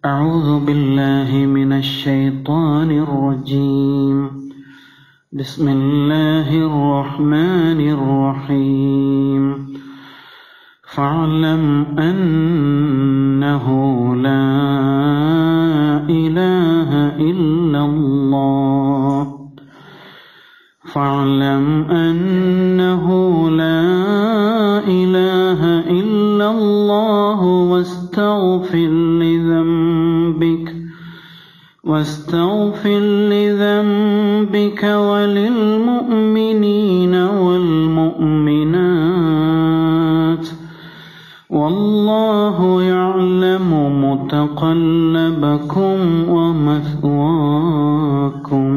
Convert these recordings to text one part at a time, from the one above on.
أعوذ بالله من الشيطان الرجيم بسم الله الرحمن الرحيم فاعلم أنه لا إله إلا الله فاعلم أنه لا إله إلا الله واستغفر لذنبك واستغفر لذنبك وللمؤمنين والمؤمنات والله يعلم متقلبكم ومثواكم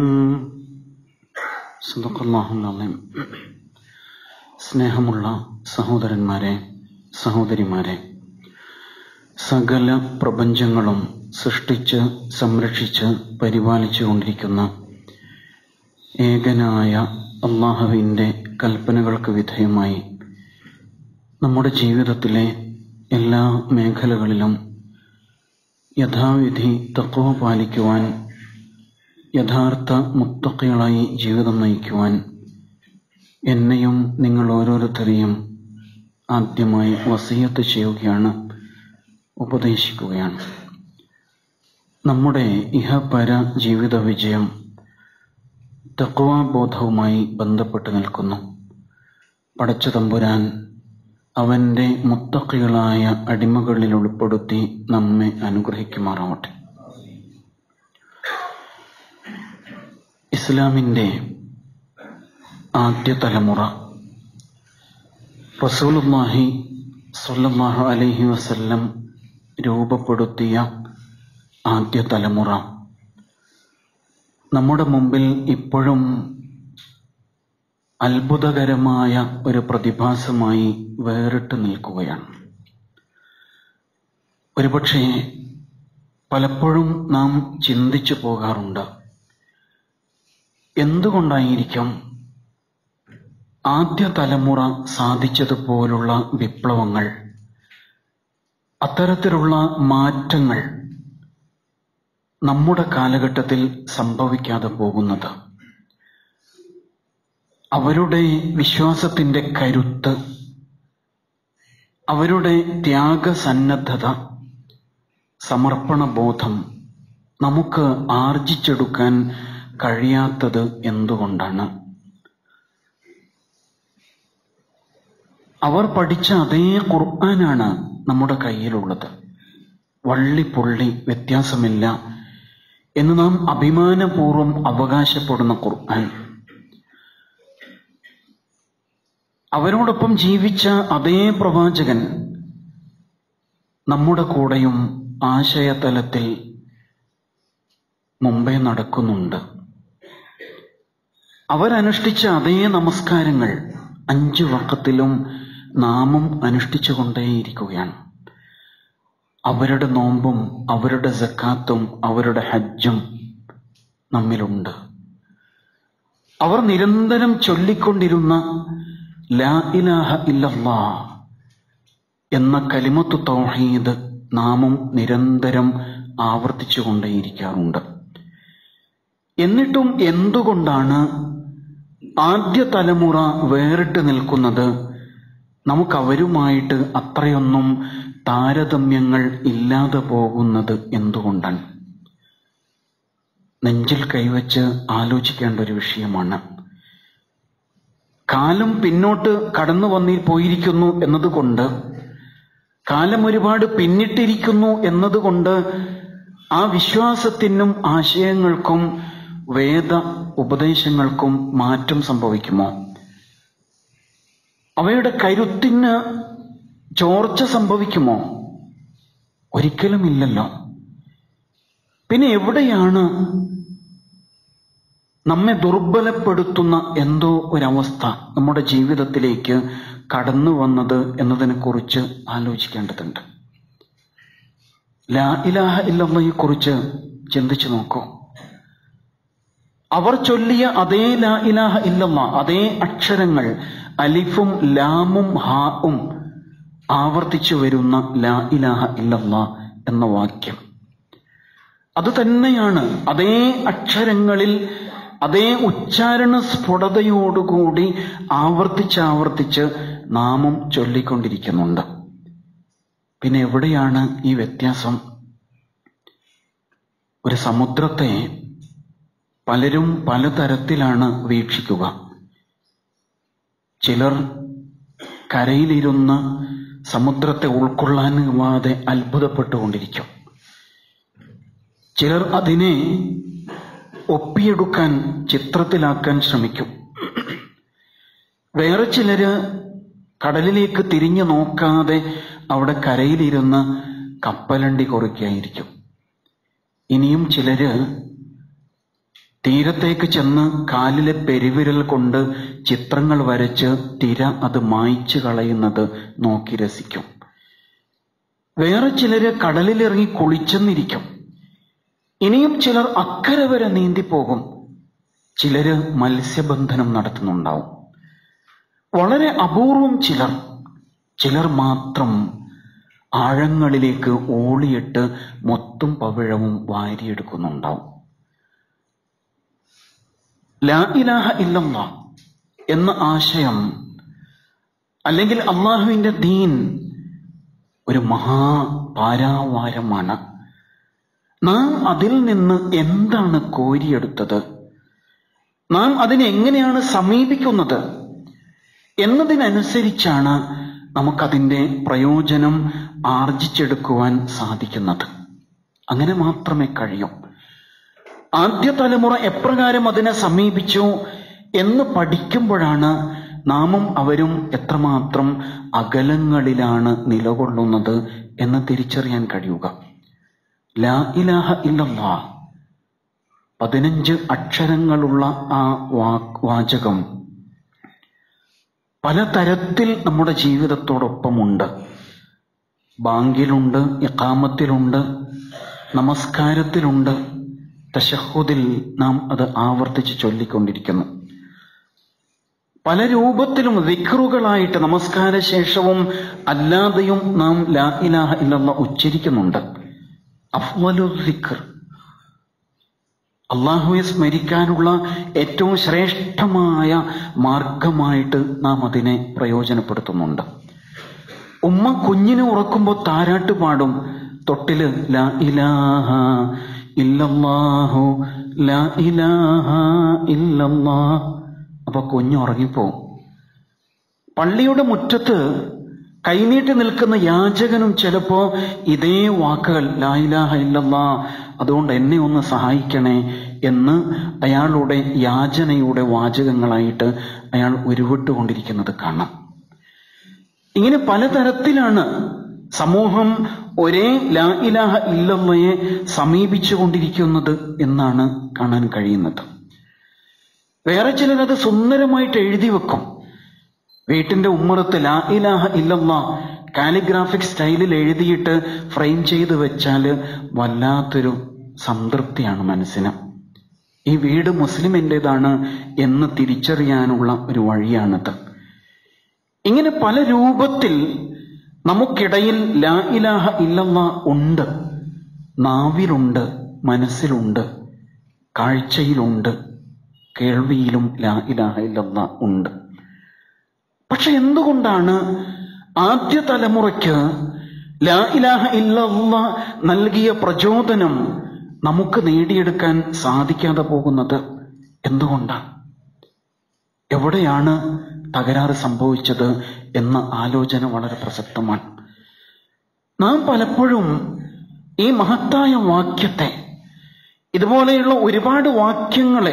صدق الله العظيم സ്നേഹമുള്ള സഹോദരന്മാരെ സഹോദരിമാരെ സകല പ്രപഞ്ചങ്ങളും സൃഷ്ടിച്ച് സംരക്ഷിച്ച് പരിപാലിച്ചു കൊണ്ടിരിക്കുന്ന ഏകനായ അള്ളാഹുവിൻ്റെ കൽപ്പനകൾക്ക് വിധേയമായി നമ്മുടെ ജീവിതത്തിലെ എല്ലാ മേഖലകളിലും യഥാവിധി തത്വ പാലിക്കുവാൻ യഥാർത്ഥ മുത്തക്കകളായി ജീവിതം നയിക്കുവാൻ എന്നെയും നിങ്ങൾ ഓരോരുത്തരെയും ആദ്യമായി വസീയത്ത് ചെയ്യുകയാണ് ഉപദേശിക്കുകയാണ് നമ്മുടെ ഇഹപര ജീവിത വിജയം തക്വാബോധവുമായി ബന്ധപ്പെട്ട് നിൽക്കുന്നു പടച്ച തമ്പുരാൻ അവൻ്റെ മുത്തക്കികളായ അടിമകളിൽ ഉൾപ്പെടുത്തി നമ്മെ അനുഗ്രഹിക്കുമാറാവട്ടെ ഇസ്ലാമിൻ്റെ ആദ്യ തലമുറ റസൂലുല്ലാഹി സല്ലല്ലാഹു അലൈഹി വസല്ലം രൂപപ്പെടുത്തിയ ആദ്യ തലമുറ നമ്മുടെ മുമ്പിൽ ഇപ്പോഴും അത്ഭുതകരമായ ഒരു പ്രതിഭാസമായി വേറിട്ട് നിൽക്കുകയാണ് ഒരുപക്ഷെ പലപ്പോഴും നാം ചിന്തിച്ചു പോകാറുണ്ട് എന്തുകൊണ്ടായിരിക്കും ആദ്യ തലമുറ സാധിച്ചതുപോലുള്ള വിപ്ലവങ്ങൾ അത്തരത്തിലുള്ള മാറ്റങ്ങൾ നമ്മുടെ കാലഘട്ടത്തിൽ സംഭവിക്കാതെ പോകുന്നത് അവരുടെ വിശ്വാസത്തിന്റെ കരുത്ത് അവരുടെ ത്യാഗസന്നദ്ധത സമർപ്പണബോധം നമുക്ക് ആർജിച്ചെടുക്കാൻ കഴിയാത്തത് എന്തുകൊണ്ടാണ് അവർ പഠിച്ച അതേ ഖുർആനാണ് നമ്മുടെ കയ്യിലുള്ളത് വള്ളി പുള്ളി വ്യത്യാസമില്ല എന്ന് നാം അഭിമാനപൂർവം അവകാശപ്പെടുന്ന ഖുർആൻ അവരോടൊപ്പം ജീവിച്ച അതേ പ്രവാചകൻ നമ്മുടെ കൂടെയും ആശയതലത്തിൽ മുമ്പേ നടക്കുന്നുണ്ട് അവരനുഷ്ഠിച്ച അതേ നമസ്കാരങ്ങൾ അഞ്ചു വക്കത്തിലും നാമും അനുഷ്ഠിച്ചുകൊണ്ടേയിരിക്കുകയാണ് അവരുടെ നോമ്പും അവരുടെ സക്കാത്തും അവരുടെ ഹജ്ജും നമ്മിലുണ്ട് അവർ നിരന്തരം ചൊല്ലിക്കൊണ്ടിരുന്ന ലാ ഇലാഹ ഇല്ലല്ലാ എന്ന കലിമത്ത് തൗഹീദ് നാമും നിരന്തരം ആവർത്തിച്ചുകൊണ്ടേയിരിക്കാറുണ്ട് എന്നിട്ടും എന്തുകൊണ്ടാണ് ആദ്യ തലമുറ വേറിട്ട് നിൽക്കുന്നത് നമുക്ക് അവരുമായിട്ട് അത്രയൊന്നും താരതമ്യങ്ങൾ ഇല്ലാതെ പോകുന്നത് എന്തുകൊണ്ടാണ് നെഞ്ചിൽ കൈവച്ച് ആലോചിക്കേണ്ട ഒരു വിഷയമാണ് കാലം പിന്നോട്ട് കടന്നു വന്നി പോയിരിക്കുന്നു എന്നതുകൊണ്ട് കാലം ഒരുപാട് പിന്നിട്ടിരിക്കുന്നു എന്നതുകൊണ്ട് ആ വിശ്വാസത്തിനും ആശയങ്ങൾക്കും വേദ ഉപദേശങ്ങൾക്കും മാറ്റം സംഭവിക്കുമോ അവയുടെ കരുത്തിന് ചോർച്ച സംഭവിക്കുമോ ഒരിക്കലും ഇല്ലല്ലോ പിന്നെ എവിടെയാണ് നമ്മെ ദുർബലപ്പെടുത്തുന്ന എന്തോ ഒരവസ്ഥ നമ്മുടെ ജീവിതത്തിലേക്ക് കടന്നു വന്നത് എന്നതിനെ കുറിച്ച് ആലോചിക്കേണ്ടതുണ്ട് ലാ ഇലാഹ ഇല്ലയെ കുറിച്ച് ചിന്തിച്ചു നോക്കൂ അവർ ചൊല്ലിയ അതേ ലാ ഇലാഹ ഇല്ലമ്മ അതേ അക്ഷരങ്ങൾ അലിഫും ലാമും ഹാവും ആവർത്തിച്ചു വരുന്ന ലാ ഇലാഹ ഇല്ലമ്മ എന്ന വാക്യം അത് തന്നെയാണ് അതേ അക്ഷരങ്ങളിൽ അതേ ഉച്ചാരണ സ്ഫുടതയോടുകൂടി ആവർത്തിച്ചാവർത്തിച്ച് നാമം ചൊല്ലിക്കൊണ്ടിരിക്കുന്നുണ്ട് പിന്നെ എവിടെയാണ് ഈ വ്യത്യാസം ഒരു സമുദ്രത്തെ പലരും പലതരത്തിലാണ് വീക്ഷിക്കുക ചിലർ കരയിലിരുന്ന് സമുദ്രത്തെ ഉൾക്കൊള്ളാനുമാതെ അത്ഭുതപ്പെട്ടുകൊണ്ടിരിക്കും ചിലർ അതിനെ ഒപ്പിയെടുക്കാൻ ചിത്രത്തിലാക്കാൻ ശ്രമിക്കും വേറെ ചിലര് കടലിലേക്ക് തിരിഞ്ഞു നോക്കാതെ അവിടെ കരയിലിരുന്ന് കപ്പലണ്ടി കുറിക്കായിരിക്കും ഇനിയും ചിലര് തീരത്തേക്ക് ചെന്ന് കാലിലെ പെരുവിരൽ കൊണ്ട് ചിത്രങ്ങൾ വരച്ച് തിര അത് മായ്ച്ചു കളയുന്നത് നോക്കി രസിക്കും വേറെ ചിലര് കടലിലിറങ്ങി കുളിച്ചെന്നിരിക്കും ഇനിയും ചിലർ അക്കരെ വരെ നീന്തിപ്പോകും ചിലര് മത്സ്യബന്ധനം നടത്തുന്നുണ്ടാവും വളരെ അപൂർവം ചിലർ ചിലർ മാത്രം ആഴങ്ങളിലേക്ക് ഓളിയിട്ട് മൊത്തം പവിഴവും വാരിയെടുക്കുന്നുണ്ടാവും ലാ ഇലാഹ ഇല്ലല്ല എന്ന ആശയം അല്ലെങ്കിൽ അള്ളാഹുവിന്റെ ദീൻ ഒരു മഹാപാരാവാരമാണ് നാം അതിൽ നിന്ന് എന്താണ് കോരിയെടുത്തത് നാം അതിനെ എങ്ങനെയാണ് സമീപിക്കുന്നത് എന്നതിനനുസരിച്ചാണ് നമുക്കതിൻ്റെ പ്രയോജനം ആർജിച്ചെടുക്കുവാൻ സാധിക്കുന്നത് അങ്ങനെ മാത്രമേ കഴിയൂ ആദ്യ തലമുറ എപ്രകാരം അതിനെ സമീപിച്ചു എന്ന് പഠിക്കുമ്പോഴാണ് നാമും അവരും എത്രമാത്രം അകലങ്ങളിലാണ് നിലകൊള്ളുന്നത് എന്ന് തിരിച്ചറിയാൻ കഴിയുക ലാ ഇലാഹ ഇല്ലല്ലാ പതിനഞ്ച് അക്ഷരങ്ങളുള്ള ആ വാ വാചകം പലതരത്തിൽ നമ്മുടെ ജീവിതത്തോടൊപ്പമുണ്ട് ബാങ്കിലുണ്ട് ഇക്കാമത്തിലുണ്ട് നമസ്കാരത്തിലുണ്ട് തശഹുദിൽ നാം അത് ആവർത്തിച്ച് ചൊല്ലിക്കൊണ്ടിരിക്കുന്നു പല രൂപത്തിലും വിക്റുകളായിട്ട് നമസ്കാര ശേഷവും അല്ലാതെയും നാം ലാ ഇലാഹ ഇല്ലല്ല ഉച്ചരിക്കുന്നുണ്ട് അഫ്വലു വിക്ർ അള്ളാഹുവെ സ്മരിക്കാനുള്ള ഏറ്റവും ശ്രേഷ്ഠമായ മാർഗമായിട്ട് നാം അതിനെ പ്രയോജനപ്പെടുത്തുന്നുണ്ട് ഉമ്മ കുഞ്ഞിനെ ഉറക്കുമ്പോൾ താരാട്ട് പാടും തൊട്ടില് ലാ ഇലാഹ ഇല്ലല്ലാഹു ലാ ഇലാഹ ഇല്ലല്ലാ അപ്പൊ കുഞ്ഞ് ഉറങ്ങിപ്പോവും പള്ളിയുടെ മുറ്റത്ത് കൈനീട്ടി നിൽക്കുന്ന യാചകനും ചിലപ്പോ ഇതേ വാക്കുകൾ ലാ ഇലാഹ ഇല്ലല്ലാ അതുകൊണ്ട് എന്നെ ഒന്ന് സഹായിക്കണേ എന്ന് അയാളുടെ യാചനയുടെ വാചകങ്ങളായിട്ട് അയാൾ ഉരുവിട്ടുകൊണ്ടിരിക്കുന്നത് കാണാം ഇങ്ങനെ പലതരത്തിലാണ് സമൂഹം ഒരേ ലാ ഇലാഹ ഇല്ലല്ലയെ സമീപിച്ചുകൊണ്ടിരിക്കുന്നത് എന്നാണ് കാണാൻ കഴിയുന്നത് വേറെ ചിലരത് സുന്ദരമായിട്ട് എഴുതി വെക്കും വീട്ടിന്റെ ഉമ്മറത്ത് ലാ ഇലാഹ ഇല്ലല്ല കാലിഗ്രാഫിക് സ്റ്റൈലിൽ എഴുതിയിട്ട് ഫ്രെയിം ചെയ്ത് വെച്ചാല് വല്ലാത്തൊരു സംതൃപ്തിയാണ് മനസ്സിന് ഈ വീട് മുസ്ലിമിൻ്റെതാണ് എന്ന് തിരിച്ചറിയാനുള്ള ഒരു വഴിയാണിത് ഇങ്ങനെ പല രൂപത്തിൽ നമുക്കിടയിൽ ലാ ഇലാഹ ഇല്ലല്ല ഉണ്ട് നാവിലുണ്ട് മനസ്സിലുണ്ട് കാഴ്ചയിലുണ്ട് കേൾവിയിലും ലാ ഇലാഹ ഇല്ലല്ല ഉണ്ട് പക്ഷെ എന്തുകൊണ്ടാണ് ആദ്യ തലമുറയ്ക്ക് ലാ ഇലാഹ ഇല്ലല്ല നൽകിയ പ്രചോദനം നമുക്ക് നേടിയെടുക്കാൻ സാധിക്കാതെ പോകുന്നത് എന്തുകൊണ്ടാണ് എവിടെയാണ് തകരാറ് സംഭവിച്ചത് എന്ന ആലോചന വളരെ പ്രസക്തമാണ് നാം പലപ്പോഴും ഈ മഹത്തായ വാക്യത്തെ ഇതുപോലെയുള്ള ഒരുപാട് വാക്യങ്ങളെ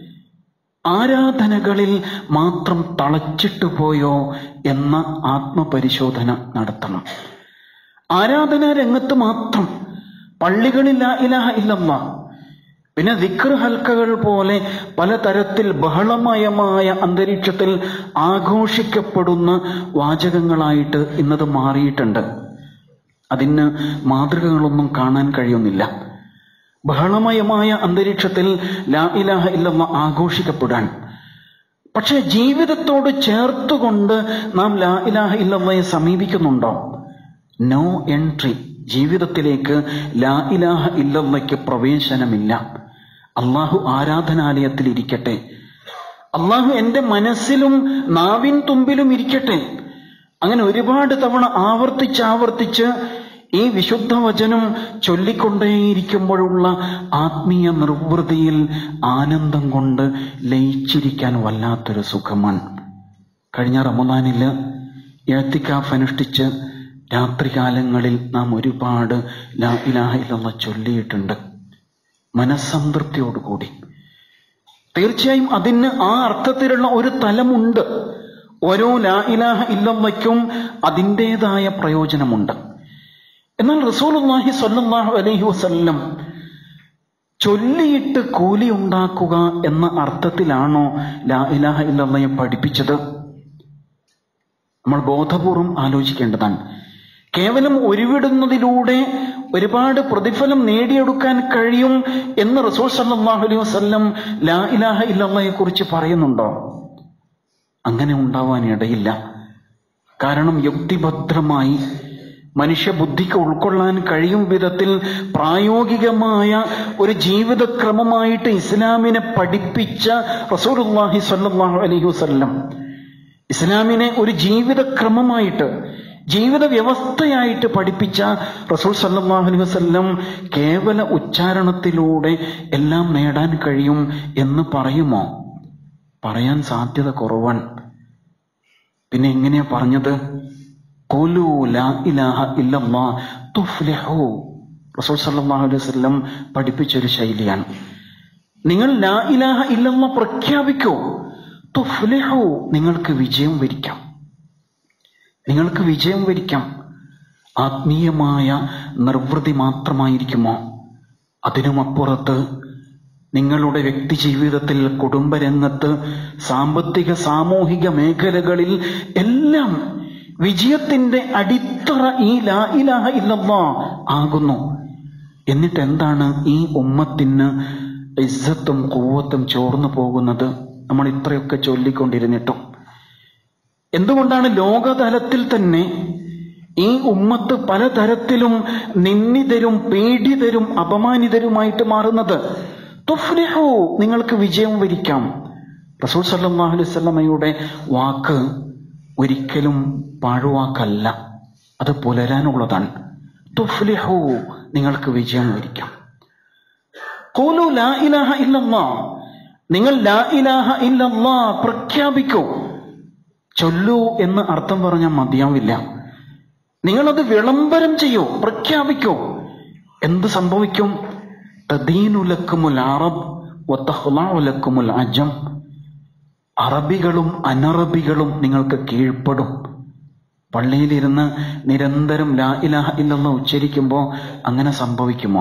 ആരാധനകളിൽ മാത്രം തളച്ചിട്ടു പോയോ എന്ന ആത്മപരിശോധന നടത്തണം ആരാധനാ രംഗത്ത് മാത്രം പള്ളികളിൽ ലാ ഇലാഹ ഇല്ലല്ല പിന്നെ ദിക്ർ ഹൽക്കകൾ പോലെ പലതരത്തിൽ ബഹളമയമായ അന്തരീക്ഷത്തിൽ ആഘോഷിക്കപ്പെടുന്ന വാചകങ്ങളായിട്ട് ഇന്നത് മാറിയിട്ടുണ്ട് അതിന് മാതൃകകളൊന്നും കാണാൻ കഴിയുന്നില്ല ബഹളമയമായ അന്തരീക്ഷത്തിൽ ലാ ഇലാഹ ഇല്ലമ്മ ആഘോഷിക്കപ്പെടാൻ പക്ഷെ ജീവിതത്തോട് ചേർത്തുകൊണ്ട് നാം ലാ ഇലാഹ ഇല്ലമ്മയെ സമീപിക്കുന്നുണ്ടോ നോ എൻട്രി ജീവിതത്തിലേക്ക് ലാ ഇലാഹ ഇല്ലല്ലയ്ക്ക് പ്രവേശനമില്ല അള്ളാഹു ആരാധനാലയത്തിൽ ഇരിക്കട്ടെ അള്ളാഹു എന്റെ മനസ്സിലും നാവിൻ തുമ്പിലും ഇരിക്കട്ടെ അങ്ങനെ ഒരുപാട് തവണ ആവർത്തിച്ച് ആവർത്തിച്ച് ഈ വിശുദ്ധ വചനം ചൊല്ലിക്കൊണ്ടേയിരിക്കുമ്പോഴുള്ള ആത്മീയ നിർവൃതിയിൽ ആനന്ദം കൊണ്ട് ലയിച്ചിരിക്കാൻ വല്ലാത്തൊരു സുഖമാണ് കഴിഞ്ഞ റമദാനില് എഴുത്തിക്കാഫ് അനുഷ്ഠിച്ച് രാത്രികാലങ്ങളിൽ നാം ഒരുപാട് ലാ ഇലാഹ ഇല്ലെന്ന് ചൊല്ലിയിട്ടുണ്ട് മനസ്സംതൃപ്തിയോടുകൂടി തീർച്ചയായും അതിന് ആ അർത്ഥത്തിലുള്ള ഒരു തലമുണ്ട് ഓരോ ലാ ഇലാഹ ഇല്ലവയ്ക്കും അതിൻ്റെതായ പ്രയോജനമുണ്ട് എന്നാൽ റസൂലുള്ളാഹി സ്വല്ലല്ലാഹു അലൈഹി വസല്ലം ചൊല്ലിയിട്ട് കൂലി ഉണ്ടാക്കുക എന്ന അർത്ഥത്തിലാണോ ലാ ഇലാഹ ഇല്ലവയെ പഠിപ്പിച്ചത് നമ്മൾ ബോധപൂർവം ആലോചിക്കേണ്ടതാണ് കേവലം ഉരുവിടുന്നതിലൂടെ ഒരുപാട് പ്രതിഫലം നേടിയെടുക്കാൻ കഴിയും എന്ന് റസൂൽ സല്ലല്ലാഹു അലൈഹി വസല്ലം ലാ ഇലാഹ ഇല്ലല്ലയെ കുറിച്ച് പറയുന്നുണ്ടോ അങ്ങനെ ഉണ്ടാവാൻ ഇടയില്ല കാരണം യുക്തിഭദ്രമായി മനുഷ്യബുദ്ധിക്ക് ഉൾക്കൊള്ളാൻ കഴിയും വിധത്തിൽ പ്രായോഗികമായ ഒരു ജീവിതക്രമമായിട്ട് ഇസ്ലാമിനെ പഠിപ്പിച്ച റസൂലുള്ളാഹി സ്വല്ലല്ലാഹു അലൈഹി വസല്ലം ഇസ്ലാമിനെ ഒരു ജീവിതക്രമമായിട്ട് ജീവിത വ്യവസ്ഥയായിട്ട് പഠിപ്പിച്ച റസൂൽ സല്ലല്ലാഹു അലൈഹി വസല്ലം കേവല ഉച്ചാരണത്തിലൂടെ എല്ലാം നേടാൻ കഴിയും എന്ന് പറയുമോ പറയാൻ സാധ്യത കുറവാണ് പിന്നെ എങ്ങനെയാ പറഞ്ഞത് ഖുലൂ ലാ ഇലാഹ ഇല്ലല്ലാ തുഫ്ലിഹു റസൂൽ സല്ലല്ലാഹു അലൈഹി വസല്ലം പഠിപ്പിച്ചൊരു ശൈലിയാണ് നിങ്ങൾ ലാ ഇലാഹ ഇല്ലല്ലാ പ്രഖ്യാപിക്കൂ തുഫ്ലിഹു നിങ്ങൾക്ക് വിജയം വരിക്കാം നിങ്ങൾക്ക് വിജയം വരിക്കാം ആത്മീയമായ നിർവൃതി മാത്രമായിരിക്കുമോ അതിനുമപ്പുറത്ത് നിങ്ങളുടെ വ്യക്തി ജീവിതത്തിൽ കുടുംബരംഗത്ത് സാമ്പത്തിക സാമൂഹിക മേഖലകളിൽ എല്ലാം വിജയത്തിന്റെ അടിത്തറ ഈ ലാ ഇലാഹ ഇല്ലല്ലാ ആകുന്നു എന്നിട്ട് എന്താണ് ഈ ഉമ്മത്തിന് ഇസ്സത്തും കൂവത്തും ചോർന്നു പോകുന്നത് നമ്മൾ ഇത്രയൊക്കെ ചൊല്ലിക്കൊണ്ടിരുന്നിട്ടും എന്തുകൊണ്ടാണ് ലോകതലത്തിൽ തന്നെ ഈ ഉമ്മത്ത് പലതരത്തിലും നിന്ദിതരും പീഡിതരും അപമാനിതരുമായിട്ട് മാറുന്നത് തുഫ്ലിഹു നിങ്ങൾക്ക് വിജയം വരിക്കാം റസൂൽ സല്ലല്ലാഹു അലൈഹി വസല്ലമയുടെ വാക്ക് ഒരിക്കലും പാഴുവാക്കല്ല അത് പുലരാനുള്ളതാണ് തുഫ്ലിഹു നിങ്ങൾക്ക് വിജയം വരിക്കാം ഖൂലു ലാ ഇലാഹ ഇല്ലല്ലാ നിങ്ങൾ ലാ ഇലാഹ ഇല്ലല്ലാ പ്രഖ്യാപിക്കൂ ചൊല്ലൂ എന്ന് അർത്ഥം പറഞ്ഞാൽ മതിയാവില്ല നിങ്ങളത് വിളംബരം ചെയ്യൂ പ്രഖ്യാപിക്കൂ എന്ത് സംഭവിക്കും തദീനുലക്കുമുൽ അറബ് വത്തഹ്ലാഉലക്കുമുൽ അജം അറബികളും അനറബികളും നിങ്ങൾക്ക് കീഴ്പ്പെടും പള്ളിയിലിരുന്ന് നിരന്തരം ലാ ഇലാഹ ഇല്ലെന്ന് ഉച്ചരിക്കുമ്പോൾ അങ്ങനെ സംഭവിക്കുമോ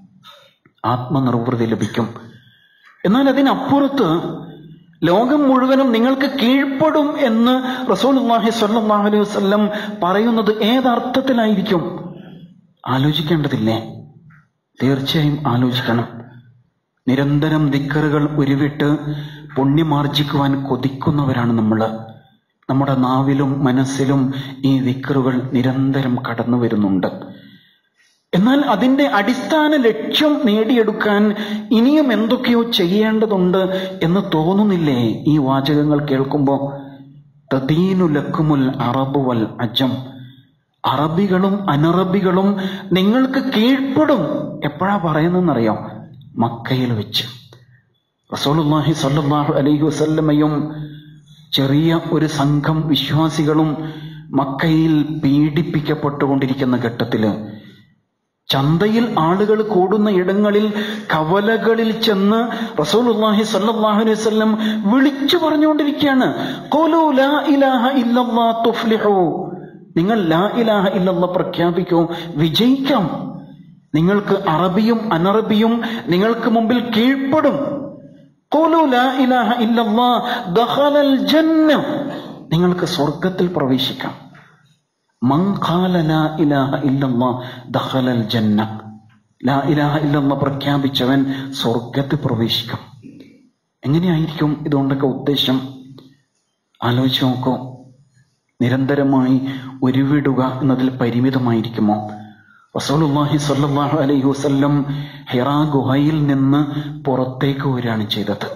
ആത്മനിർവൃതി ലഭിക്കും എന്നാൽ അതിനപ്പുറത്ത് ലോകം മുഴുവനും നിങ്ങൾക്ക് കീഴ്പ്പെടും എന്ന് റസൂലുള്ളാഹി സ്വല്ലല്ലാഹു അലൈഹി വസല്ലം പറയുന്നത് ഏതർത്ഥത്തിലായിരിക്കും ആലോചിക്കേണ്ടതില്ലേ തീർച്ചയായും ആലോചിക്കണം നിരന്തരം ദിക്കറുകൾ ഉരുവിട്ട് പുണ്യമാർജിക്കുവാൻ കൊതിക്കുന്നവരാണ് നമ്മൾ നമ്മുടെ നാവിലും മനസ്സിലും ഈ ദിക്കറുകൾ നിരന്തരം കടന്നു വരുന്നുണ്ട് എന്നാൽ അതിന്റെ അടിസ്ഥാന ലക്ഷ്യം നേടിയെടുക്കാൻ ഇനിയും എന്തൊക്കെയോ ചെയ്യേണ്ടതുണ്ട് എന്ന് തോന്നുന്നില്ലേ ഈ വാചകങ്ങൾ കേൾക്കുമ്പോൾ തദീനു ലക്കുമുൽ അറബ് വൽ അജം അറബികളും അനറബികളും നിങ്ങൾക്ക് കീഴ്പ്പെടും എപ്പോഴാ പറയുന്നതെന്നറിയോ മക്കയിൽ വെച്ച് റസൂലുള്ളാഹി സ്വല്ലല്ലാഹു അലൈഹി വസല്ലമയും ചെറിയ ഒരു സംഘം വിശ്വാസികളും മക്കയിൽ പീഡിപ്പിക്കപ്പെട്ടുകൊണ്ടിരിക്കുന്ന ഘട്ടത്തില് ചന്തയിൽ ആളുകൾ കൂടുന്ന ഇടങ്ങളിൽ കവലകളിൽ ചെന്ന് റസൂലുള്ളാഹി സ്വല്ലല്ലാഹു അലൈഹി വസല്ലം വിളിച്ചു പറഞ്ഞുകൊണ്ടിരിക്കുകയാണ് ഖൂലു ലാ ഇലാഹ ഇല്ലല്ലാ തുഫ്ലിഹു നിങ്ങൾ ലാ ഇലാഹ ഇല്ലല്ലാ പ്രഖ്യാപിക്കൂ വിജയിക്കാം നിങ്ങൾക്ക് അറബിയും അനറബിയും നിങ്ങൾക്ക് മുമ്പിൽ കീഴ്പ്പെടും ഖൂലു ലാ ഇലാഹ ഇല്ലല്ലാ ദഖലൽ ജന്ന നിങ്ങൾക്ക് സ്വർഗത്തിൽ പ്രവേശിക്കാം മൻ ഖാല ലാ ഇലാഹ ഇല്ലല്ലാ ദഖലൽ ജന്ന ലാ ഇലാഹ ഇല്ലല്ലാ പ്രഖ്യാപിച്ചവൻ സ്വർഗത്തിൽ പ്രവേശിക്കും എങ്ങനെയായിരിക്കും ഇതുകൊണ്ടൊക്കെ ഉദ്ദേശം ആലോചിച്ച് നോക്കൂ നിരന്തരമായി ഉരുവിടുക എന്നതിൽ പരിമിതമായിരിക്കുമോ റസൂലുള്ളാഹി സ്വല്ലല്ലാഹു അലൈഹി വസല്ലം ഹിറാ ഗുഹയിൽ നിന്ന് പുറത്തേക്ക് വരികയാണ് ചെയ്തത്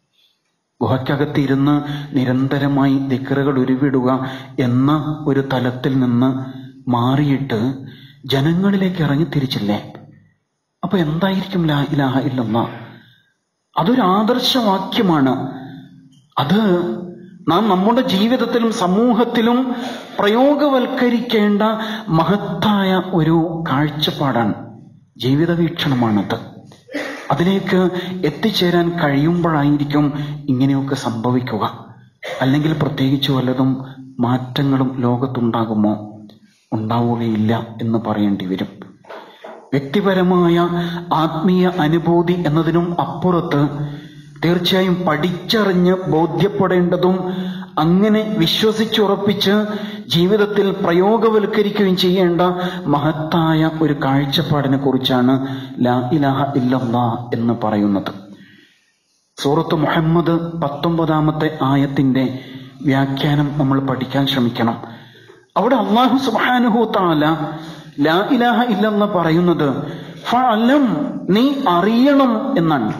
ഗുഹയ്ക്കകത്തിരുന്ന് നിരന്തരമായി ദിക്കറുകൾ ഉരുവിടുക എന്ന ഒരു തലത്തിൽ നിന്ന് മാറിയിട്ട് ജനങ്ങളിലേക്ക് ഇറങ്ങി തിരിച്ചില്ലേ അപ്പൊ എന്തായിരിക്കും ലാ ഇലാഹ ഇല്ലല്ലാ അതൊരു ആദർശവാക്യമാണ് അത് നാം നമ്മുടെ ജീവിതത്തിലും സമൂഹത്തിലും പ്രയോഗവൽക്കരിക്കേണ്ട മഹത്തായ ഒരു കാഴ്ചപ്പാടാണ് ജീവിത വീക്ഷണമാണത് അതിലേക്ക് എത്തിച്ചേരാൻ കഴിയുമ്പോഴായിരിക്കും ഇങ്ങനെയൊക്കെ സംഭവിക്കുക അല്ലെങ്കിൽ പ്രത്യേകിച്ച് വല്ലതും മാറ്റങ്ങളും ലോകത്തുണ്ടാകുമോ ഉണ്ടാവുകയില്ല എന്ന് പറയേണ്ടി വരും വ്യക്തിപരമായ ആത്മീയ അനുഭൂതി എന്നതിനും അപ്പുറത്ത് തീർച്ചയായും പഠിച്ചറിഞ്ഞ് ബോധ്യപ്പെടേണ്ടതും അങ്ങനെ വിശ്വസിച്ചുറപ്പിച്ച് ജീവിതത്തിൽ പ്രയോഗവൽക്കരിക്കുകയും ചെയ്യേണ്ട മഹത്തായ ഒരു കാഴ്ചപ്പാടിനെ കുറിച്ചാണ് ലാ ഇലാഹ ഇല്ലല്ലാ എന്ന് പറയുന്നത് സൂറത്ത് മുഹമ്മദ് പത്തൊമ്പതാമത്തെ ആയത്തിന്റെ വ്യാഖ്യാനം നമ്മൾ പഠിക്കാൻ ശ്രമിക്കണം അവിടെ അള്ളാഹു സുബ്ഹാനഹു താല ലാ ഇലാഹ ഇല്ലെന്ന് പറയുന്നത് ഫഅലം നീ അറിയണം എന്നാണ്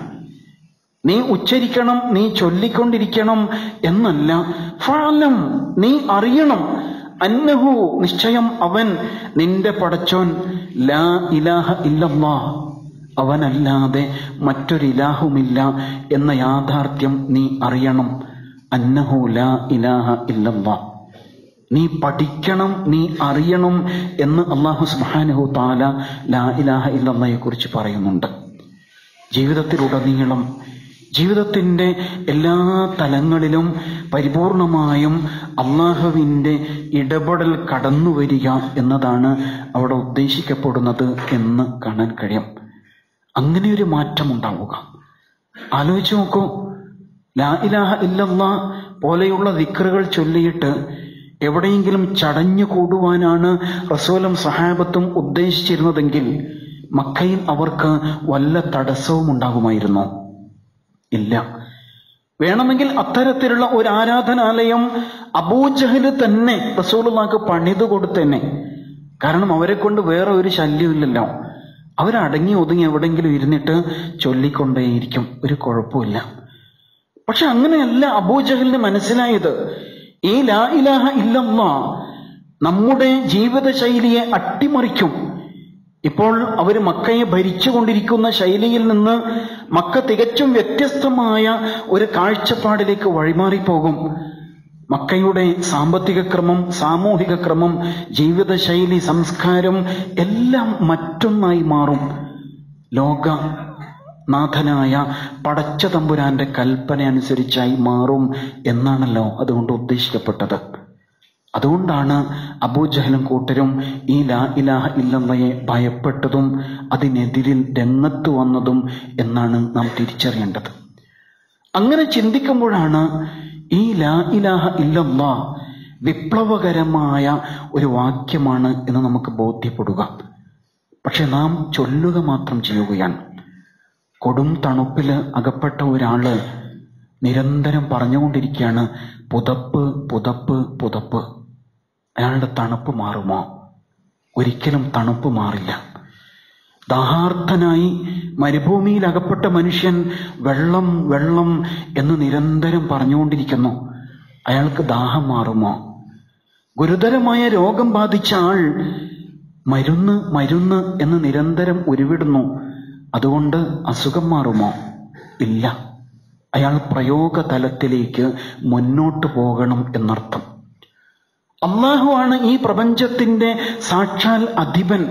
നീ ഉച്ചരിക്കണം നീ ചൊല്ലിക്കൊണ്ടിരിക്കണം എന്നല്ല ഫഅലം നീ അറിയണം അന്നഹു നിശ്ചയം അവൻ നിന്റെ പടച്ചോൻ ലാ ഇലാഹ ഇല്ലല്ലാ അവനല്ലാതെ മറ്റൊരിലാഹുമില്ല എന്ന യാഥാർത്ഥ്യം നീ അറിയണം അന്നഹു ലാ ഇലാഹ ഇല്ലല്ലാ നീ പഠിക്കണം നീ അറിയണം എന്ന് അള്ളാഹു സുബ്ഹാനഹു താല ലാ ഇലാഹ ഇല്ലല്ലയെ കുറിച്ച് പറയുന്നുണ്ട് ജീവിതത്തിലുടനീളം ജീവിതത്തിന്റെ എല്ലാ തലങ്ങളിലും പരിപൂർണമായും അള്ളാഹുവിന്റെ ഇടപെടൽ കടന്നു വരിക എന്നതാണ് അവിടെ ഉദ്ദേശിക്കപ്പെടുന്നത് എന്ന് കാണാൻ കഴിയും അങ്ങനെ ഒരു മാറ്റം ഉണ്ടാവുക ആലോചിച്ച് നോക്കൂ ലാ ഇലാഹ ഇല്ലല്ല പോലെയുള്ള ദിക്റുകൾ ചൊല്ലിയിട്ട് എവിടെയെങ്കിലും ചടഞ്ഞു കൂടുവാനാണ് റസൂലും സഹാബത്തും ഉദ്ദേശിച്ചിരുന്നതെങ്കിൽ മക്കയിൽ അവർക്ക് വല്ല തടസ്സവും ഉണ്ടാകുമായിരുന്നോ ഇല്ല വേണമെങ്കിൽ അത്തരത്തിലുള്ള ഒരു ആരാധനാലയം അബൂജഹല് തന്നെ റസൂലുള്ളാക്ക് പണിതു കൊടുത്തന്നെ കാരണം അവരെ കൊണ്ട് വേറെ ഒരു ശല്യമില്ലല്ലോ അവരടങ്ങി ഒതുങ്ങി എവിടെങ്കിലും ഇരുന്നിട്ട് ചൊല്ലിക്കൊണ്ടേയിരിക്കും ഒരു കുഴപ്പമില്ല പക്ഷെ അങ്ങനെയല്ല അബൂജഹലിന് മനസ്സിലായത് ഈ ലാ ഇലാഹ ഇല്ലമ്മ നമ്മുടെ ജീവിതശൈലിയെ അട്ടിമറിക്കും ഇപ്പോൾ അവർ മക്കയെ ഭരിച്ചുകൊണ്ടിരിക്കുന്ന ശൈലിയിൽ നിന്ന് മക്ക തികച്ചും വ്യത്യസ്തമായ ഒരു കാഴ്ചപ്പാടിലേക്ക് വഴിമാറിപ്പോകും മക്കയുടെ സാമ്പത്തിക ക്രമം സാമൂഹിക ക്രമം ജീവിതശൈലി സംസ്കാരം എല്ലാം മറ്റൊന്നായി മാറും ലോക നാഥനായ പടച്ച തമ്പുരാന്റെ കൽപ്പന അനുസരിച്ചായി മാറും എന്നാണല്ലോ അതുകൊണ്ട് ഉദ്ദേശിക്കപ്പെട്ടത് അതുകൊണ്ടാണ് അബൂജഹലും കൂട്ടരും ഈ ലാ ഇലാഹ ഇല്ലമ്മയെ ഭയപ്പെട്ടതും അതിനെതിരിൽ രംഗത്ത് വന്നതും എന്നാണ് നാം തിരിച്ചറിയേണ്ടത് അങ്ങനെ ചിന്തിക്കുമ്പോഴാണ് ഈ ലാ ഇലാഹ ഇല്ലമ്മ വിപ്ലവകരമായ ഒരു വാക്യമാണ് എന്ന് നമുക്ക് ബോധ്യപ്പെടുക പക്ഷെ നാം ചൊല്ലുക മാത്രം ചെയ്യുകയാണ് കൊടും തണുപ്പിൽ അകപ്പെട്ട ഒരാള് നിരന്തരം പറഞ്ഞുകൊണ്ടിരിക്കുകയാണ് പുതപ്പ് പുതപ്പ് പുതപ്പ് അയാളുടെ തണുപ്പ് മാറുമോ ഒരിക്കലും തണുപ്പ് മാറില്ല ദാഹാർത്ഥനായി മരുഭൂമിയിൽ അകപ്പെട്ട മനുഷ്യൻ വെള്ളം വെള്ളം എന്ന് നിരന്തരം പറഞ്ഞുകൊണ്ടിരിക്കുന്നു അയാൾക്ക് ദാഹം മാറുമോ ഗുരുതരമായ രോഗം ബാധിച്ച ആൾ മരുന്ന് മരുന്ന് എന്ന് നിരന്തരം ഉരുവിടുന്നു അതുകൊണ്ട് അസുഖം മാറുമോ ഇല്ല അയാൾ പ്രയോഗ തലത്തിലേക്ക് മുന്നോട്ട് പോകണം എന്നർത്ഥം അള്ളാഹുവാണ് ഈ പ്രപഞ്ചത്തിന്റെ സാക്ഷാൽ അധിപൻ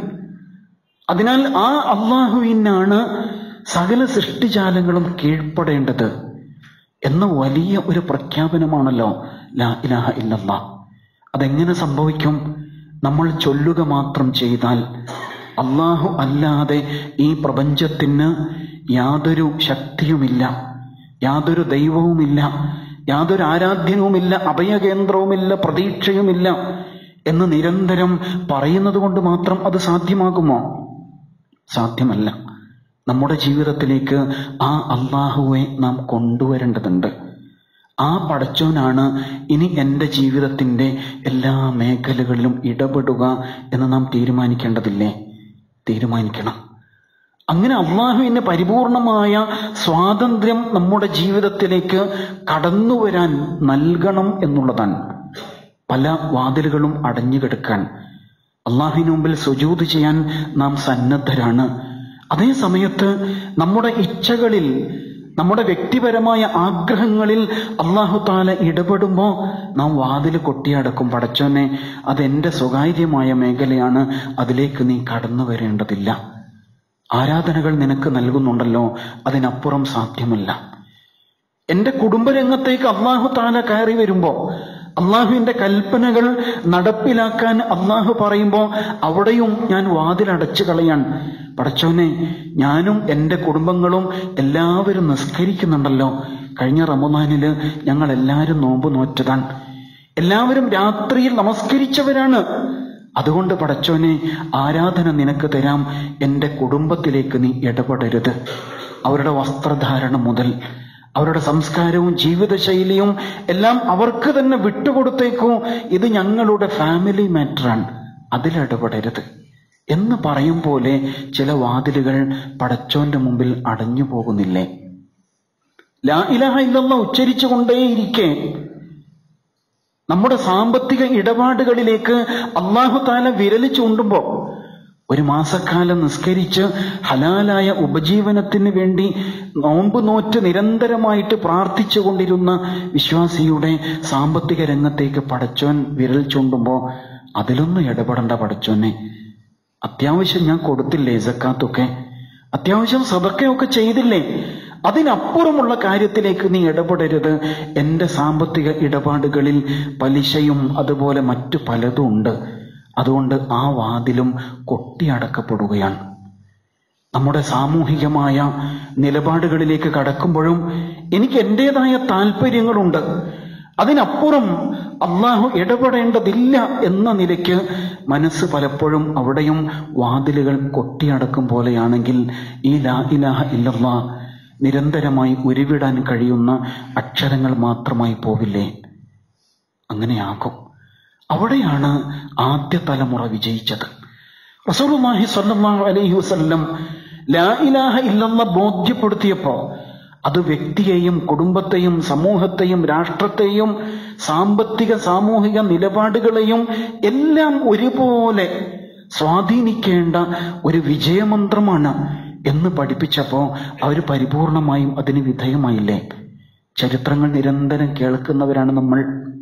അതിനാൽ ആ അള്ളാഹുവിനാണ് സകല സൃഷ്ടിജാലങ്ങളും കീഴ്പ്പെടേണ്ടത് എന്ന വലിയ ഒരു പ്രഖ്യാപനമാണല്ലോ ലാ ഇലാഹ ഇല്ലല്ലാ അതെങ്ങനെ സംഭവിക്കും നമ്മൾ ചൊല്ലുക മാത്രം ചെയ്താൽ അള്ളാഹു അല്ലാതെ ഈ പ്രപഞ്ചത്തിന് യാതൊരു ശക്തിയുമില്ല യാതൊരു ദൈവവുമില്ല യാതൊരു ആരാധ്യനുമില്ല അഭയകേന്ദ്രവുമില്ല പ്രതീക്ഷയുമില്ല എന്ന് നിരന്തരം പറയുന്നത് കൊണ്ട് മാത്രം അത് സാധ്യമാകുമോ സാധ്യമല്ല നമ്മുടെ ജീവിതത്തിലേക്ക് ആ അള്ളാഹുവെ നാം കൊണ്ടുവരേണ്ടതുണ്ട് ആ പടച്ചോനാണ് ഇനി എൻ്റെ ജീവിതത്തിൻ്റെ എല്ലാ മേഖലകളിലും ഇടപെടുക എന്ന് നാം തീരുമാനിക്കേണ്ടതില്ലേ തീരുമാനിക്കണം അങ്ങനെ അള്ളാഹുവിന് പരിപൂർണമായ സ്വാതന്ത്ര്യം നമ്മുടെ ജീവിതത്തിലേക്ക് കടന്നു വരാൻ നൽകണം എന്നുള്ളതാണ് പല വാതിലുകളും അടഞ്ഞു കിടക്കാൻ അള്ളാഹുവിന് മുമ്പിൽ സുജൂത് ചെയ്യാൻ നാം സന്നദ്ധരാണ് അതേ സമയത്ത് നമ്മുടെ ഇച്ഛകളിൽ നമ്മുടെ വ്യക്തിപരമായ ആഗ്രഹങ്ങളിൽ അള്ളാഹു താല ഇടപെടുമ്പോൾ നാം വാതിൽ കൊട്ടിയടക്കും പടച്ചോനെ അതെന്റെ സ്വകാര്യമായ മേഖലയാണ് അതിലേക്ക് നീ കടന്നു വരേണ്ടതില്ല ആരാധനകൾ നിനക്ക് നൽകുന്നുണ്ടല്ലോ അതിനപ്പുറം സാധ്യമല്ല എന്റെ കുടുംബരംഗത്തേക്ക് അള്ളാഹു താല കയറി വരുമ്പോ അള്ളാഹുവിന്റെ കൽപ്പനകൾ നടപ്പിലാക്കാൻ അള്ളാഹു പറയുമ്പോൾ അവിടെയും ഞാൻ വാതിലടച്ചു കളയാൻ പടച്ചോനെ ഞാനും എൻ്റെ കുടുംബങ്ങളും എല്ലാവരും നിസ്കരിക്കുന്നുണ്ടല്ലോ കഴിഞ്ഞ റമദാനില് ഞങ്ങൾ എല്ലാവരും നോമ്പ് നോറ്റതാണ് എല്ലാവരും രാത്രിയിൽ നമസ്കരിച്ചവരാണ് അതുകൊണ്ട് പടച്ചോനെ ആരാധന നിനക്ക് തരാം എൻ്റെ കുടുംബത്തിലേക്ക് നീ ഇടപെടരുത് അവരുടെ വസ്ത്രധാരണം മുതൽ അവരുടെ സംസ്കാരവും ജീവിതശൈലിയും എല്ലാം അവർക്ക് തന്നെ വിട്ടുകൊടുത്തേക്കൂ ഇത് ഞങ്ങളുടെ ഫാമിലി മാറ്ററാണ് അതിലിടപെടരുത് എന്ന് പറയും പോലെ ചില വാതിലുകൾ പടച്ചോന്റെ മുമ്പിൽ അടഞ്ഞു പോകുന്നില്ലേ ലാ ഇലാഹ ഇല്ലല്ല ഉച്ചരിച്ചുകൊണ്ടേയിരിക്കെ നമ്മുടെ സാമ്പത്തിക ഇടപാടുകളിലേക്ക് അള്ളാഹു താല വിരൽ ചൂണ്ടുമ്പോ ഒരു മാസക്കാലം നിസ്കരിച്ച് ഹലാലായ ഉപജീവനത്തിന് വേണ്ടി നോമ്പ് നോറ്റ് നിരന്തരമായിട്ട് പ്രാർത്ഥിച്ചു കൊണ്ടിരുന്ന വിശ്വാസിയുടെ സാമ്പത്തിക രംഗത്തേക്ക് പടച്ചോൻ വിരൽ ചൂണ്ടുമ്പോ അതിലൊന്നും ഇടപെടേണ്ട പടച്ചോനെ അത്യാവശ്യം ഞാൻ കൊടുത്തില്ലേ സക്കാത്തൊക്കെ അത്യാവശ്യം സദക്കയൊക്കെ ചെയ്തില്ലേ അതിനപ്പുറമുള്ള കാര്യത്തിലേക്ക് നീ ഇടപെടരുത് എന്റെ സാമ്പത്തിക ഇടപാടുകളിൽ പലിശയും അതുപോലെ മറ്റു പലതും ഉണ്ട് അതുകൊണ്ട് ആ വാതിലും കൊട്ടിയടക്കപ്പെടുകയാണ് നമ്മുടെ സാമൂഹികമായ നിലപാടുകളിലേക്ക് കടക്കുമ്പോഴും എനിക്ക് എന്റേതായ താല്പര്യങ്ങളുണ്ട് അതിനപ്പുറം അള്ളാഹു ഇടപെടേണ്ടതില്ല എന്ന നിലയ്ക്ക് മനസ്സ് പലപ്പോഴും അവിടെയും വാതിലുകൾ കൊട്ടിയടക്കും പോലെയാണെങ്കിൽ ഈ ലാ ഇലാഹ ഇല്ലല്ലാ നിരന്തരമായി ഉരുവിടാൻ കഴിയുന്ന അക്ഷരങ്ങൾ മാത്രമായി പോവില്ലേ അങ്ങനെയാകും അവിടെയാണ് ആദ്യ തലമുറ വിജയിച്ചത് റസൂലുള്ളാഹി സ്വല്ലല്ലാഹു അലൈഹി വസല്ലം ലാ ഇലാഹ ഇല്ലല്ലാ ബോധ്യപ്പെടുത്തിയപ്പോ അത് വ്യക്തിയെയും കുടുംബത്തെയും സമൂഹത്തെയും രാഷ്ട്രത്തെയും സാമ്പത്തിക സാമൂഹിക നിലപാടുകളെയും എല്ലാം ഒരുപോലെ സ്വാധീനിക്കേണ്ട ഒരു വിജയമന്ത്രമാണ് എന്ന് പഠിപ്പിച്ചപ്പോ അവർ പരിപൂർണമായും അതിന് വിധേയമായില്ലേ ചരിത്രങ്ങൾ നിരന്തരം കേൾക്കുന്നവരാണ് നമ്മൾ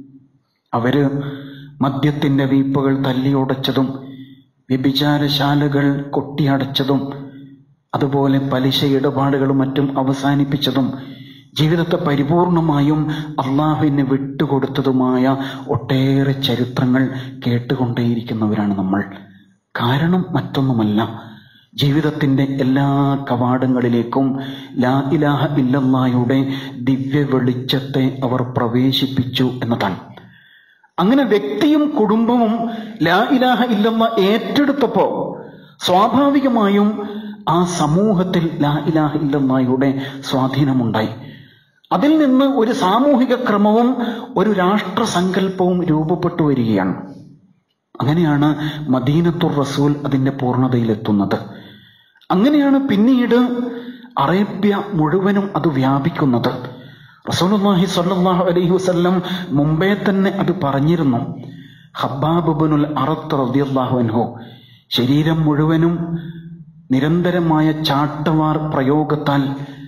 അവര് മദ്യത്തിന്റെ വീപ്പുകൾ തല്ലിയുടച്ചതും വ്യഭിചാരശാലകൾ കൊട്ടിയടച്ചതും അതുപോലെ പലിശ ഇടപാടുകളും മറ്റും അവസാനിപ്പിച്ചതും ജീവിതത്തെ പരിപൂർണമായും അള്ളാഹുവിനെ വിട്ടുകൊടുത്തതുമായ ഒട്ടേറെ ചരിത്രങ്ങൾ കേട്ടുകൊണ്ടേയിരിക്കുന്നവരാണ് നമ്മൾ കാരണം മറ്റൊന്നുമല്ല ജീവിതത്തിന്റെ എല്ലാ കവാടങ്ങളിലേക്കും ലാ ഇലാഹ ഇല്ലല്ലായുടെ ദിവ്യ വെളിച്ചത്തെ അവർ പ്രവേശിപ്പിച്ചു എന്നതാണ് അങ്ങനെ വ്യക്തിയും കുടുംബവും ലാ ഇലാഹ ഇല്ലമ്മ ഏറ്റെടുത്തപ്പോ സ്വാഭാവികമായും ആ സമൂഹത്തിൽ ലാ ഇലാഹ ഇല്ലമ്മയുടെ സ്വാധീനമുണ്ടായി അതിൽ നിന്ന് ഒരു സാമൂഹിക ക്രമവും ഒരു രാഷ്ട്രസങ്കല്പവും രൂപപ്പെട്ടു വരികയാണ് അങ്ങനെയാണ് മദീനത്തുർ റസൂൽ അതിന്റെ പൂർണ്ണതയിലെത്തുന്നത് അങ്ങനെയാണ് പിന്നീട് അറേബ്യ മുഴുവനും അത് വ്യാപിക്കുന്നത് റസൂലുള്ളാഹി സ്വല്ലല്ലാഹു അലൈഹി വസല്ലം മുമ്പേ തന്നെ അത് പറഞ്ഞിരുന്നു ഹബ്ബാബ് ബിനുൽ അറത്ത് റളിയല്ലാഹു അൻഹു ശരീരം മുഴുവനും നിരന്തരമായ ചാട്ടവാർ പ്രയോഗത്താൽ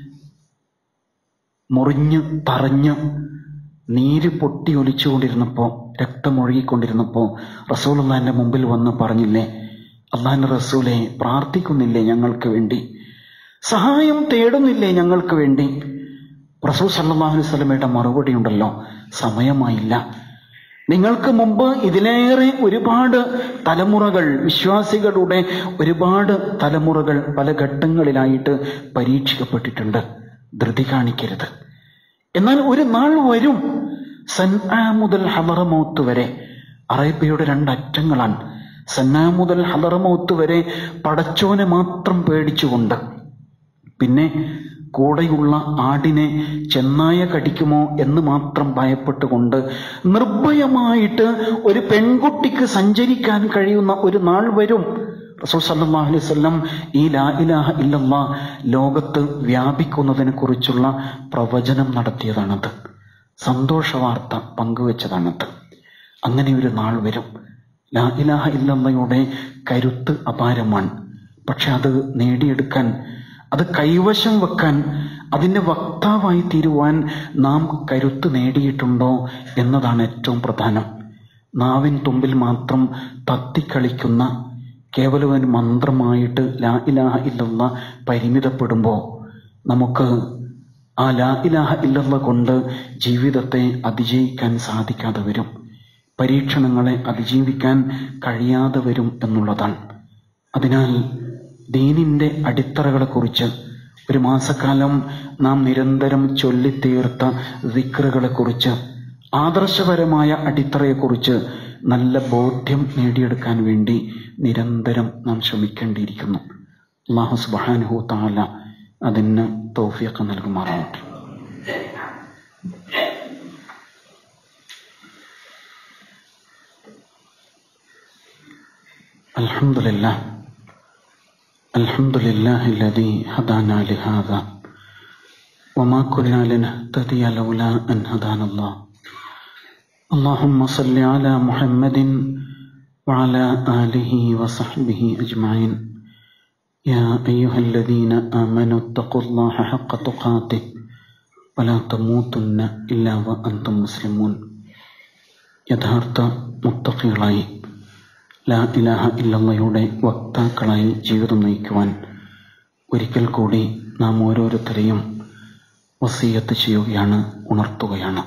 മുറിഞ്ഞ് തറഞ്ഞ് നീര് പൊട്ടി ഒലിച്ചുകൊണ്ടിരുന്നപ്പോ രക്തമൊഴുകിക്കൊണ്ടിരുന്നപ്പോ റസൂലുള്ളാന്റെ മുമ്പിൽ വന്ന് പറഞ്ഞില്ലേ അള്ളാന്റെ റസൂലെ പ്രാർത്ഥിക്കുന്നില്ലേ ഞങ്ങൾക്ക് വേണ്ടി സഹായം തേടുന്നില്ലേ ഞങ്ങൾക്ക് വേണ്ടി റസൂൽ സല്ലല്ലാഹു അലൈഹി വസല്ലമയുടെ മറുപടി ഉണ്ടല്ലോ സമയമായില്ല നിങ്ങൾക്ക് മുമ്പ് ഇതിലേറെ ഒരുപാട് തലമുറകൾ വിശ്വാസികളുടെ ഒരുപാട് തലമുറകൾ പല ഘട്ടങ്ങളിലായിട്ട് പരീക്ഷിക്കപ്പെട്ടിട്ടുണ്ട് ധൃതി കാണിക്കരുത് എന്നാൽ ഒരു നാൾ വരും സൻആ മുതൽ ഹലറമൗത്ത് വരെ അറേബ്യയുടെ രണ്ടറ്റങ്ങളാണ് സന്നാ മുതൽ ഹലറമൗത്ത് വരെ പടച്ചോനെ മാത്രം പേടിച്ചുകൊണ്ട് പിന്നെ കൂടെയുള്ള ആടിനെ ചെന്നായ കടിക്കുമോ എന്ന് മാത്രം ഭയപ്പെട്ടുകൊണ്ട് നിർഭയമായിട്ട് ഒരു പെൺകുട്ടിക്ക് സഞ്ചരിക്കാൻ കഴിയുന്ന ഒരു നാൾ വരും റസൂൽ സല്ലല്ലാഹു അലൈഹി വസല്ലം ഈ ലാ ഇലാഹ ഇല്ലല്ലാ ലോകത്ത് വ്യാപിക്കുന്നതിനെ കുറിച്ചുള്ള പ്രവചനം നടത്തിയതാണത് സന്തോഷ വാർത്ത പങ്കുവെച്ചതാണത് അങ്ങനെ ഒരു നാൾ വരും ലാ ഇലാഹ ഇല്ലല്ലയുടെ കരുത്ത് അപാരമാണ് പക്ഷെ അത് നേടിയെടുക്കാൻ അത് കൈവശം വെക്കാൻ അതിൻ്റെ വക്താവായി തീരുവാൻ നാം കരുത്ത് നേടിയിട്ടുണ്ടോ എന്നതാണ് ഏറ്റവും പ്രധാനം നാവിൻ തുമ്പിൽ മാത്രം തത്തിക്കളിക്കുന്ന കേവലം ഒരു മന്ത്രമായിട്ട് ലാ ഇലാഹ ഇല്ലല്ല പരിമിതപ്പെടുമ്പോൾ നമുക്ക് ആ ലാ ഇലാഹ ഇല്ലല്ല കൊണ്ട് ജീവിതത്തെ അതിജയിക്കാൻ സാധിക്കാതെ വരും പരീക്ഷണങ്ങളെ അതിജീവിക്കാൻ കഴിയാതെ വരും എന്നുള്ളതാണ് അതിനാൽ ദീനിന്റെ അടിത്തറകളെക്കുറിച്ച് ഒരു മാസക്കാലം നാം നിരന്തരം ചൊല്ലിത്തീർത്ത വിക്രുകളെക്കുറിച്ച് ആദർശപരമായ അടിത്തറയെക്കുറിച്ച് നല്ല ബോധ്യം നേടിയെടുക്കാൻ വേണ്ടി നിരന്തരം നാം ശ്രമിക്കേണ്ടിയിരിക്കുന്നു അള്ളാഹു സുബാനുഹു താല അതിന് തോഫിയൊക്കെ നൽകുമാറാവട്ടെ الحمد لله الحمد لله الذي هدانا لهذا وما كنا لنهتدي لولا أن هدانا الله اللهم صل على محمد وعلى آله وصحبه أجمعين يا أيها الذين آمنوا اتقوا الله حق تقاته ولا تموتن إلا وأنتم مسلمون യഥാർത്ഥ മുത്തക്കികളായി ലാ ഇലാഹ ഇല്ലമ്മയുടെ വക്താക്കളായി ജീവിതം നയിക്കുവാൻ ഒരിക്കൽ കൂടി നാം ഓരോരുത്തരെയും വസീയത്ത് ചെയ്യുകയാണ് ഉണർത്തുകയാണ്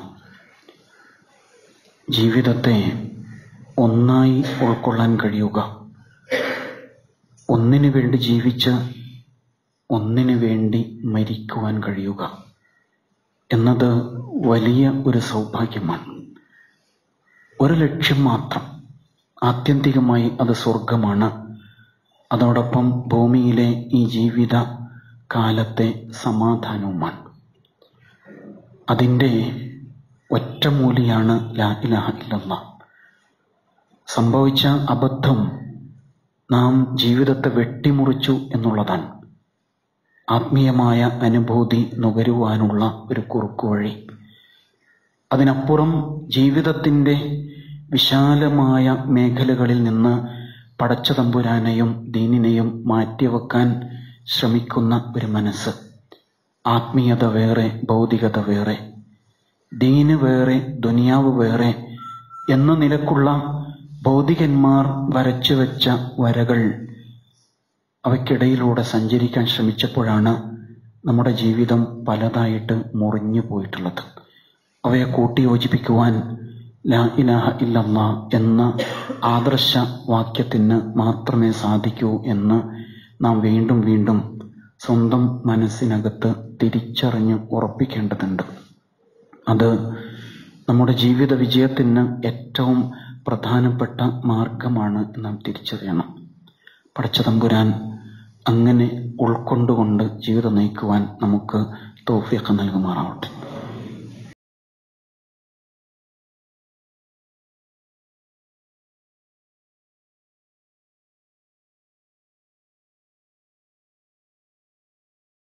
ജീവിതത്തെ ഒന്നായി ഉൾക്കൊള്ളാൻ കഴിയുക ഒന്നിനു വേണ്ടി ജീവിച്ച് ഒന്നിനു വേണ്ടി മരിക്കുവാൻ കഴിയുക എന്നത് വലിയ ഒരു സൗഭാഗ്യമാണ് ഒരു ലക്ഷ്യം മാത്രം ആത്യന്തികമായി അത് സ്വർഗമാണ് അതോടൊപ്പം ഭൂമിയിലെ ഈ ജീവിത കാലത്തെ സമാധാനവുമാണ് അതിൻ്റെ ഒറ്റമൂലിയാണ് ലാ ഇലാഹ ഇല്ലല്ലാ സംഭവിച്ച അബദ്ധം നാം ജീവിതത്തെ വെട്ടിമുറിച്ചു എന്നുള്ളതാണ് ആത്മീയമായ അനുഭൂതി നുകരുവാനുള്ള ഒരു കുറുക്കുവഴി അതിനപ്പുറം ജീവിതത്തിൻ്റെ വിശാലമായ മേഖലകളിൽ നിന്ന് പടച്ച തമ്പുരാനെയും ദീനിനെയും മാറ്റിവെക്കാൻ ശ്രമിക്കുന്ന ഒരു മനസ്സ് ആത്മീയത വേറെ ഭൗതികത വേറെ ദീന് വേറെ ദുനിയാവ് വേറെ എന്ന നിലക്കുള്ള ഭൗതികന്മാർ വരച്ചു വെച്ച വരകൾ അവയ്ക്കിടയിലൂടെ സഞ്ചരിക്കാൻ ശ്രമിച്ചപ്പോഴാണ് നമ്മുടെ ജീവിതം പലതായിട്ട് മുറിഞ്ഞു പോയിട്ടുള്ളത് അവയെ കൂട്ടിയോജിപ്പിക്കുവാൻ ലാ ഇലാഹ ഇല്ലല്ല എന്ന ആദർശ വാക്യത്തിന് മാത്രമേ സാധിക്കൂ എന്ന് നാം വീണ്ടും വീണ്ടും സ്വന്തം മനസ്സിനകത്ത് തിരിച്ചറിഞ്ഞ് ഉറപ്പിക്കേണ്ടതുണ്ട് അത് നമ്മുടെ ജീവിത വിജയത്തിന് ഏറ്റവും പ്രധാനപ്പെട്ട മാർഗമാണ് നാം തിരിച്ചറിയണം പടച്ച തമ്പുരാൻ അങ്ങനെ ഉൾക്കൊണ്ടുകൊണ്ട് ജീവിതം നയിക്കുവാൻ നമുക്ക് തോഫിയൊക്കെ നൽകുമാറാവട്ടെ